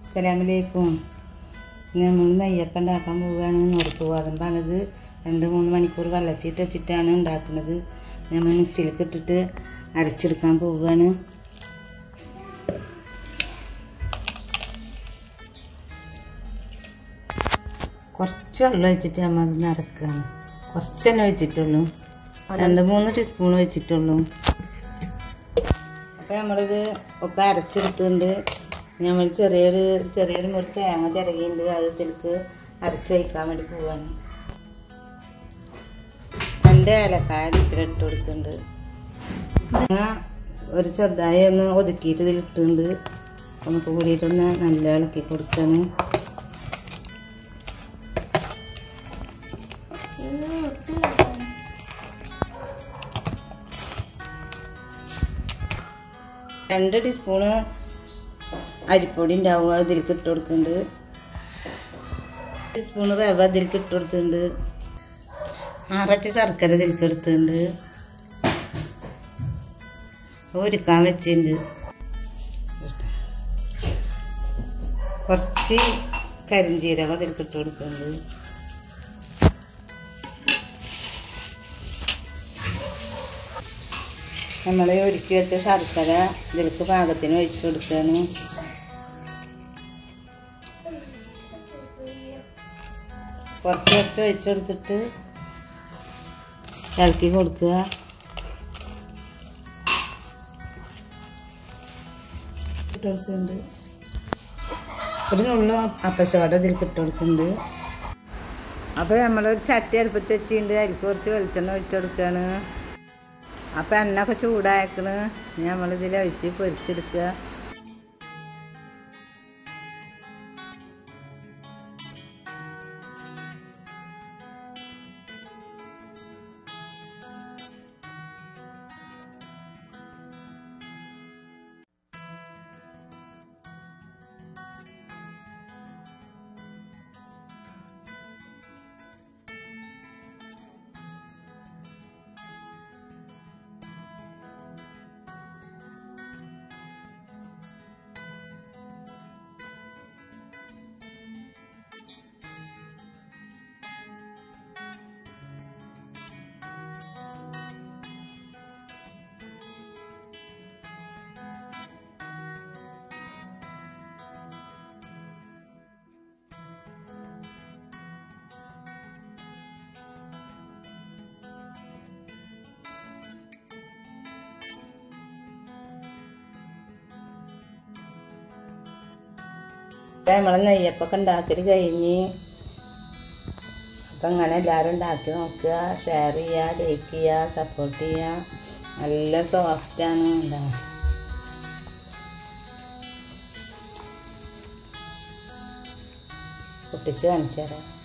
അസ്സലാമലൈക്കും നമ്മൾ നെയ്യപ്പം ഉണ്ടാക്കാൻ പോവുകയാണ് നുറുക്ക് ഗോതമ്പാണിത് രണ്ട് മൂന്ന് മണിക്കൂർ വെള്ളത്തിയിട്ട് വെച്ചിട്ടാണ് ഉണ്ടാക്കുന്നത് നമ്മൾ മിക്സിയിലേക്ക് ഇട്ടിട്ട് അരച്ചെടുക്കാൻ പോവുകയാണ് കുറച്ച് വെള്ളം ഒഴിച്ചിട്ട് നമ്മൾ അത് നിറക്കുകയാണ് കുറച്ച് തന്നെ ഒഴിച്ചിട്ടുള്ളൂ രണ്ട് മൂന്ന് ടീസ്പൂൺ ഒഴിച്ചിട്ടുള്ളൂ അപ്പോൾ നമ്മളിത് ഒക്കെ അരച്ചെടുത്തിട്ടുണ്ട് നമ്മൾ ചെറിയൊരു ചെറിയൊരു മുറി തേങ്ങ ചിരകിയുണ്ട് അത് ഇതിലേക്ക് അരച്ച് വയ്ക്കാൻ വേണ്ടി പോവാണ് രണ്ട് ഏലക്കായ ഇത്തിരി ഇട്ട് കൊടുക്കുന്നുണ്ട് തേങ്ങ ഒരു ചെറുതായി ഒന്ന് ഒതുക്കിയിട്ട് ഇതിൽ ഇട്ടിട്ടുണ്ട് നമുക്ക് കൂടിയിട്ടൊന്ന് നല്ല ഇളക്കി കൊടുക്കാണ് രണ്ട് ടീസ്പൂണ് അരിപ്പൊടി ഉണ്ടാവും അത് ഇതിലേക്ക് ഇട്ട് കൊടുക്കുന്നുണ്ട് ടീസ്പൂണ് റവ ഇതിലേക്ക് ഇട്ട് കൊടുത്തിട്ടുണ്ട് ആറച്ച് ശർക്കര ഇതിലേക്ക് എടുത്തിട്ടുണ്ട് ഒരുക്കാൻ വെച്ചിട്ടുണ്ട് കുറച്ച് കരിഞ്ചീരകം ഇതിലേക്ക് ഇട്ട് കൊടുക്കുന്നുണ്ട് നമ്മൾ ഒരുക്കി വെച്ച ശർക്കര ഇതിലേക്ക് പാകത്തിന് ഒഴിച്ചു കൊടുക്കുകയാണ് കുറച്ച് കുറച്ച് ഒഴിച്ചു കൊടുത്തിട്ട് ഇളക്കി കൊടുക്കുക ഇട്ട് കൊടുക്കുന്നുണ്ട് ഒരു നുള്ളു അപ്പശോട ഇതിലേക്ക് ഇട്ട് കൊടുക്കുന്നുണ്ട് അപ്പോൾ നമ്മളൊരു ചട്ടി അടുപ്പത്ത് വെച്ചിട്ടുണ്ട് അതിലേക്ക് കുറച്ച് വെളിച്ചെണ്ണ ഒഴിച്ചു കൊടുക്കുകയാണ് അപ്പം എണ്ണയൊക്കെ ചൂടാക്കണ് നമ്മളിതിൽ ഒഴിച്ച് പൊരിച്ചെടുക്കുക നമ്മളെ നെയ്യപ്പൊക്കെ ഉണ്ടാക്കൽ കഴിഞ്ഞ് അപ്പം അങ്ങനെ എല്ലാവരും ഉണ്ടാക്കി നോക്കുക ഷെയർ ചെയ്യുക ലൈക്ക് ചെയ്യുക സപ്പോർട്ട് ചെയ്യുക നല്ല സോഫ്റ്റാണ് എന്താ പൊട്ടിച്ച് കാണിച്ചു തരാം